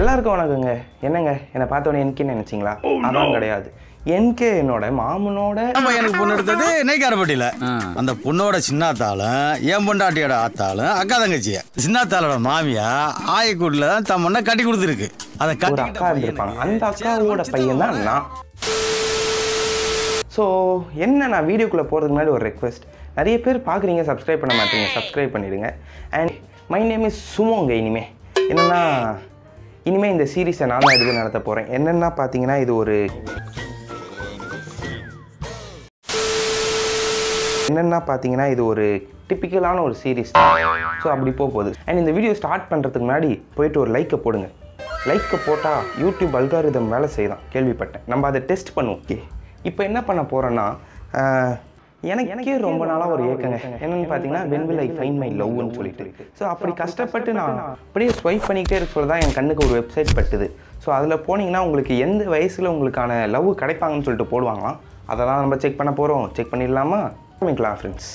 எல்லாருக்கும் வணக்கங்க என்னங்க என்னை பார்த்தோன்னே என்கேன்னு நினைச்சிங்களா அதான் கிடையாது என்கே என்னோட மாமனோட நம்ம எனக்கு பொண்ணு எடுத்தது நெய்க்காரப்பட்டியில அந்த பொண்ணோட சின்னாத்தாலும் என் பொண்டாட்டியோட ஆத்தாலும் அக்கா தங்கச்சிய சின்னாத்தாளோட மாமியா ஆயக்கூட்டில் தான் தன் பொண்ணை கட்டி கொடுத்துருக்கு அதை ஒரு கட்டி அக்கா இருந்திருப்பாங்க அந்த அக்காவோட பையன் தான் நான் ஸோ என்ன நான் வீடியோக்குள்ளே போகிறதுக்கு முன்னாடி ஒரு ரெக்வெஸ்ட் நிறைய பேர் பார்க்குறீங்க சப்ஸ்கிரைப் பண்ண மாட்டீங்க சப்ஸ்கிரைப் பண்ணிடுங்க அண்ட் மை நேம் இஸ் சுமோங்க இனிமே என்னென்னா இனிமேல் இந்த சீரீஸை நான் தான் எடுத்து நடத்த போகிறேன் என்னென்னா பார்த்தீங்கன்னா இது ஒரு என்னென்னா பார்த்தீங்கன்னா இது ஒரு டிப்பிக்கலான ஒரு சீரீஸ் ஸோ அப்படி போக போகுது அண்ட் இந்த வீடியோ ஸ்டார்ட் பண்ணுறதுக்கு முன்னாடி போயிட்டு ஒரு லைக்கை போடுங்க லைக்கை போட்டால் யூடியூப் அல்காரிதம் வேலை செய்யலாம் கேள்விப்பட்டேன் நம்ம அதை டெஸ்ட் பண்ணுவோம் ஓகே இப்போ என்ன பண்ண போகிறோன்னா எனக்கு எனக்கே ரொம்ப நாளாக ஒரு ஏக்கங்க என்னென்னு பார்த்தீங்கன்னா when will I find my லவ்னு சொல்லிட்டு ஸோ அப்படி கஷ்டப்பட்டு நான் அப்படியே ஸ்வைப் பண்ணிக்கிட்டே இருக்க தான் என் கண்ணுக்கு ஒரு வெப்சைட் பட்டுது ஸோ அதில் போனீங்கன்னா உங்களுக்கு எந்த வயசில் உங்களுக்கான லவ் கிடைப்பாங்கன்னு சொல்லிட்டு போடுவாங்களாம் அதெல்லாம் நம்ம செக் பண்ண போகிறோம் செக் பண்ணிடலாமா ஆரம்பிக்கலாம் ஃப்ரெண்ட்ஸ்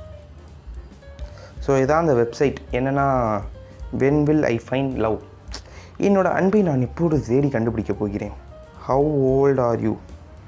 ஸோ இதான் அந்த வெப்சைட் என்னென்னா when will I find love என்னோட அன்பை நான் இப்போது தேடி கண்டுபிடிக்க போகிறேன் how old are you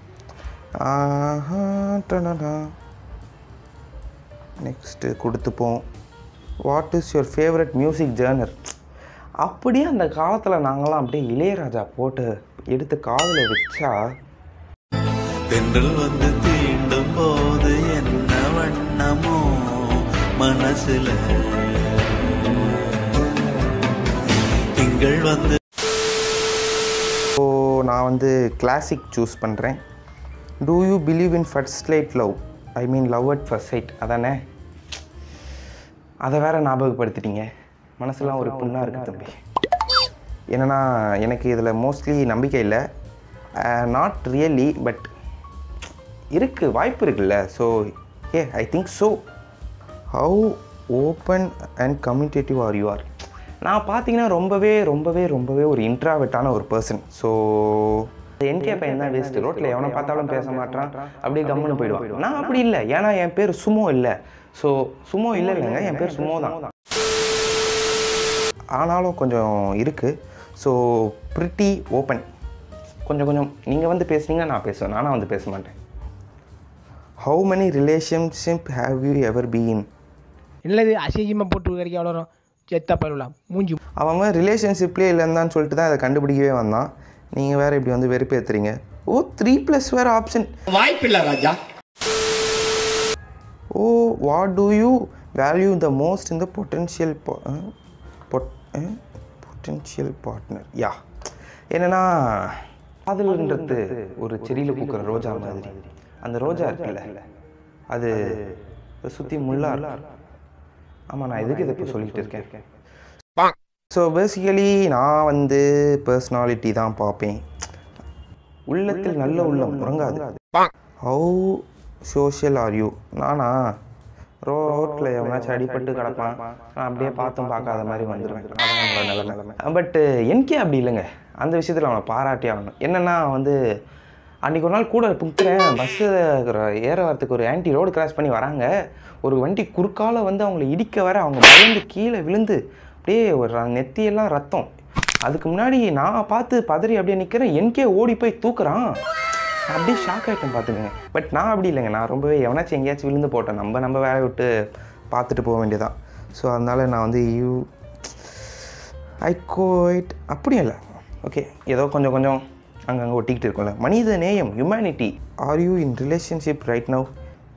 next கொடுத்துப்போம் what is your favourite music genre அப்படியே அந்த காலத்தில் நாங்களாம் அப்படியே இளையராஜா போட்டு எடுத்து காதில் வச்சா தென்றல் வந்து தீண்டும் போது என்ன வண்ணமோ மனசுல திங்கள் வந்து ஸோ நான் வந்து கிளாசிக் சூஸ் பண்ணுறேன் do you believe in first light love I mean love at first sight அதானே அதை வேற ஞாபகப்படுத்திட்டீங்க மனசுலாம் ஒரு புண்ணாக இருக்குது தம்பி என்னன்னா எனக்கு இதில் மோஸ்ட்லி நம்பிக்கை இல்லை நாட் ரியலி பட் இருக்குது வாய்ப்பு இருக்குல்ல so uh I think so how open and communicative are you are நான் பார்த்தீங்கன்னா ரொம்பவே ரொம்பவே ரொம்பவே ஒரு இன்ட்ராவெட்டான ஒரு பர்சன் ஸோ என்கே பையன் தான் வேஸ்ட்டு ரோட்டில் எவனை பார்த்தாலும் பேச மாட்டான் அப்படியே கம்முன்னு போயிடுவான் நான் அப்படி இல்லை ஏன்னா என் பேர் சுமோ இல்லை ஸோ சுமோ இல்லை இல்லைங்க என் பேர் சுமோ தான் ஆனாலும் கொஞ்சம் இருக்குது ஸோ ப்ரிட்டி ஓப்பன் கொஞ்சம் கொஞ்சம் நீங்கள் வந்து பேசுனீங்கன்னா நான் பேசுவேன் நானாக வந்து பேச மாட்டேன் how many relationship have you ever been இல்லது அசிங்கமாக போட்டு கிடைக்க அவ்வளோ செத்தா பரவலாம் மூஞ்சி அவன் ரிலேஷன்ஷிப்லேயே இல்லைன்னு சொல்லிட்டு தான் அதை கண்டுபிடிக்கவே வந்தான் நீங்கள் வேறு இப்படி வந்து வெறுப்பேற்றுறீங்க ஓ த்ரீ ப்ளஸ் வேறு ஆப்ஷன் வாய்ப்பில்லை ராஜா oh what do you value the most இந்த பொட்டென்ஷியல் பொட்டென்ஷியல் பார்ட்னர் யா என்னன்னா காதல்ன்றது ஒரு செடியில் பூக்கிற ரோஜா மாதிரி அந்த ரோஜா இருக்குல்ல அது சுற்றி முள்ளா ஆமாம் நான் எதுக்கு இதை இப்போ சொல்லிட்டு இருக்கேன் ஸோ பேசிக்கலி நான் வந்து பர்சனாலிட்டி தான் பார்ப்பேன் உள்ளத்தில் நல்ல உள்ளம் உறங்காது ஹவு சோஷியல் ஆர் யூ நானா ரோட்டில் எவனாச்சும் அடிபட்டு கிடப்பான் நான் அப்படியே பார்த்தும் பார்க்காத மாதிரி வந்துடுவேன் அதான் என்னோட நிலைமை பட்டு என்கே அப்படி இல்லைங்க அந்த விஷயத்தில் அவனை பாராட்டி ஆகணும் என்னென்னா வந்து அன்றைக்கி ஒரு நாள் கூட புக்கிறேன் பஸ்ஸு ஏற வரத்துக்கு ஒரு ஆன்டி ரோடு கிராஸ் பண்ணி வராங்க ஒரு வண்டி குறுக்கால வந்து அவங்கள இடிக்க வர அவங்க பயந்து கீழே விழுந்து அப்படியே ஒரு ர- நெத்தியெல்லாம் ரத்தம் அதுக்கு முன்னாடி நான் பார்த்து பதறி அப்படியே நிற்கிறேன் என்கே ஓடி போய் தூக்குறான் அப்படியே ஷாக் ஆகிட்டேன் பார்த்துக்கோங்க பட் நான் அப்படி இல்லைங்க நான் ரொம்பவே எவனாச்சும் எங்கேயாச்சும் விழுந்து போட்டேன் நம்ம நம்ம வேலையை விட்டு பார்த்துட்டு போக வேண்டியதான் ஸோ அதனால நான் வந்து யூ ஐ கோயிட் அப்படியும் இல்லை ஓகே ஏதோ கொஞ்சம் கொஞ்சம் அங்கங்கே ஒட்டிக்கிட்டு இருக்கும்ல மனித நேயம் humanity are you in relationship right now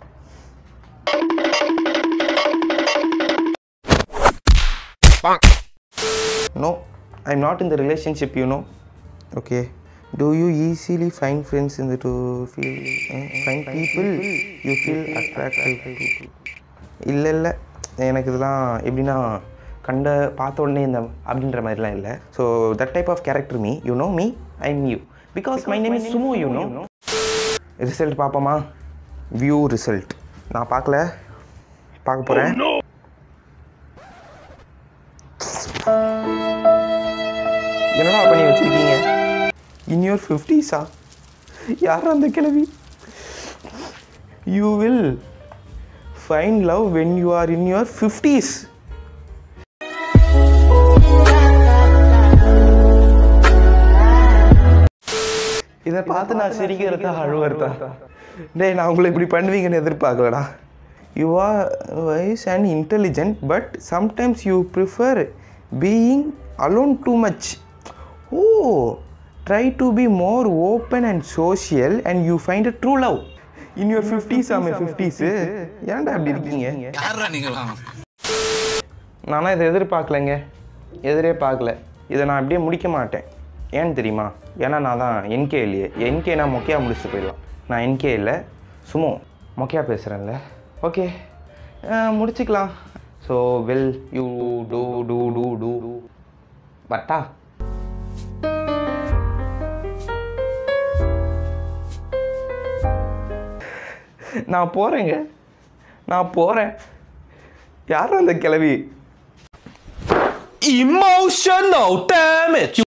no I am not in the relationship you know okay do you easily find friends இந்த to feel find people you feel attractive இல்லை இல்லை எனக்கு இதெல்லாம் எப்படின்னா கண்ட பார்த்த உடனே இந்த அப்படின்ற மாதிரிலாம் இல்லை so that type of character me you know me I am you because my name is Sumo you know result பார்ப்போமா வியூ ரிசல்ட் நான் பார்க்கல பார்க்க போகிறேன் என்னடா பண்ணி வச்சிருக்கீங்க இன் யோர் ஃபிஃப்டிஸா யார் அந்த கிழவி you will find love when you are in your fifties இதை பார்த்து நான் சிரிக்கிறதா அழுவுறதா டேய் நான் உங்களை இப்படி பண்ணுவீங்கன்னு எதிர்பார்க்கலடா you are wise and intelligent but sometimes you prefer being alone too much oh try to be more open and social and you find a true love in your fifties ஆமே ஃபிஃப்டிஸு ஏன்டா அப்படி இருக்கீங்க நானும் இதை எதிர்பார்க்கலைங்க எதிரே பார்க்கல இதை நான் அப்படியே முடிக்க மாட்டேன் ஏன்னு தெரியுமா ஏன்னா நான் தான் என்கே இல்லையே என்கே நான் மொக்கையா முடிச்சுட்டு போயிடலாம் நான் என்கே இல்லை சுமோ மொக்கையா பேசுகிறேன்ல ஓகே முடிச்சுக்கலாம் so well you too too too too பட்டா நான் போகிறேங்க நான் போகிறேன் யார் அந்த கிளவி emotional damage